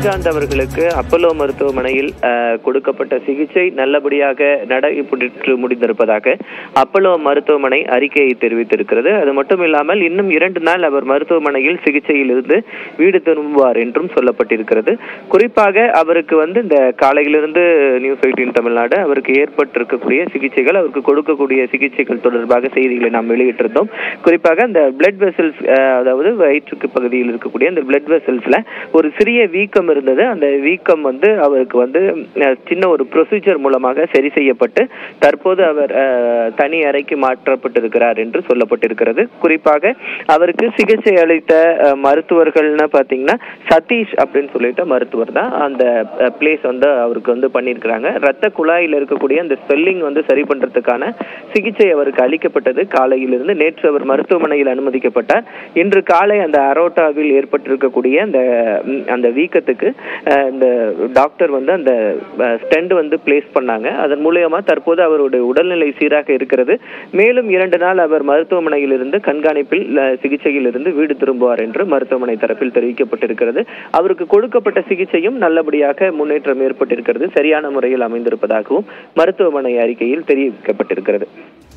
ஸ்ரீகாந்த் அவர்களுக்கு அப்பல்லோ மருத்துவமனையில் அஹ், கொடுக்கப்பட்ட சிகிச்சை நல்லபடியாக நடைபெற்று முடிந்திருப்பதாக அப்பல்லோ மருத்துவமனை அறிக்கையை தெரிவித்திருக்கிறது அது மட்டும் இல்லாமல் இன்னும் இரண்டு நாள் அவர் மருத்துவமனையில் சிகிச்சையில் இருந்து வீடு திரும்புவார் என்றும் சொல்லப்பட்டிருக்கிறது குறிப்பாக அவருக்கு வந்து இந்த காலையிலிருந்து நியூஸ் எயிட்டீன் தமிழ்நாடு அவருக்கு ஏற்பட்டிருக்கக்கூடிய சிகிச்சைகள் அவருக்கு கொடுக்கக்கூடிய சிகிச்சைகள் தொடர்பாக செய்திகளை நாம் வெளியிட்டிருந்தோம் குறிப்பாக அந்த பிளட் வெசல்ஸ் அதாவது வயிற்றுக்கு பகுதியில் இருக்கக்கூடிய அந்த பிளட் வெசல்ஸ்ல ஒரு சிறிய வீக்கம் இருந்தது அந்த வீக்கம் வந்து அவருக்கு வந்து அஹ், சின்ன ஒரு ப்ரொசீஜர் மூலமாக சரி செய்யப்பட்டு தற்போது அவர் அஹ், தனி அறைக்கு மாற்றப்பட்டிருக்கிறார் என்று சொல்லப்பட்டிருக்கிறது குறிப்பாக அவருக்கு சிகிச்சை அளித்த அஹ், மருத்துவர்கள்னு பார்த்தீங்கன்னா சதீஷ் அப்படின்னு சொல்லிட்டு மருத்துவர் தான் அந்த பிளேஸ் வந்து அவருக்கு வந்து பண்ணியிருக்கிறாங்க ரத்த குழாயில் இருக்கக்கூடிய அந்த ஸ்வெல்லிங் வந்து சரி பண்றதுக்கான சிகிச்சை அவருக்கு அளிக்கப்பட்டது காலையிலிருந்து நேற்று அவர் மருத்துவமனையில் அனுமதிக்கப்பட்டார் இன்று காலை அந்த அரோட்டாவில் ஏற்பட்டிருக்கக்கூடிய அந்த ம், அந்த வீக்கத்துக்கு அஹ், இந்த டாக்டர் வந்து அந்த ஸ்டெண்ட் வந்து பிளேஸ் பண்ணாங்க அதன் மூலியமா தற்போது அவருடைய உடல்நிலை சீராக இருக்கிறது மேலும் இரண்டு நாள் அவர் மருத்துவமனையில் இருந்து கண்காணிப்பில் அஹ், சிகிச்சையில் இருந்து வீடு திரும்புவார் என்று மருத்துவமனை தரப்பில் தெரிவிக்கப்பட்டிருக்கிறது அவருக்கு கொடுக்கப்பட்ட சிகிச்சையும் நல்லபடியாக முன்னேற்றம் ஏற்பட்டிருக்கிறது சரியான முறையில் அமைந்திருப்பதாகவும் மருத்துவமனை அறிக்கையில் தெரிவிக்கப்பட்டிருக்கிறது